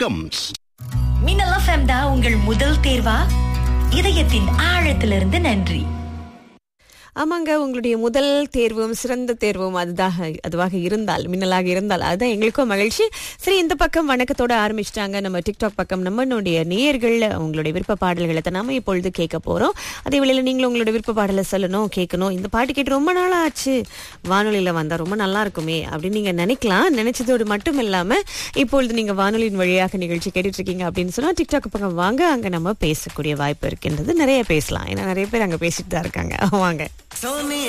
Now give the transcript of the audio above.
comes. மின்னல் FM தான் உங்கள் முதல் தேர்வா இதயத்தின் ஆழத்திலிருந்து நன்றி ஆமாங்க உங்களுடைய முதல் தேர்வும் சிறந்த தேர்வும் அதுதாக அதுவாக இருந்தால் மின்னலாக இருந்தால் அதுதான் எங்களுக்கும் மகிழ்ச்சி சரி இந்த பக்கம் வணக்கத்தோட ஆரம்பிச்சிட்டாங்க நம்ம டிக்டாக் பக்கம் நம்மளுடைய நேயர்கள் உங்களுடைய விருப்ப பாடல்களை தான் நாம இப்பொழுது கேட்க போறோம் அதே வேளையில நீங்களும் உங்களுடைய விருப்ப பாடலை சொல்லணும் கேட்கணும் இந்த பாட்டு கேட்டு ரொம்ப நாள் ஆச்சு வானொலியில வந்தா ரொம்ப நல்லா இருக்குமே அப்படின்னு நீங்க நினைக்கலாம் நினைச்சதோடு மட்டும் இல்லாம இப்பொழுது நீங்க வானொலியின் வழியாக நிகழ்ச்சி கேட்டுட்டு இருக்கீங்க அப்படின்னு சொன்னா டிக்டாக் பக்கம் வாங்க அங்க நம்ம பேசக்கூடிய வாய்ப்பு இருக்கின்றது நிறைய பேசலாம் ஏன்னா நிறைய பேர் அங்க பேசிட்டு தான் இருக்காங்க வாங்க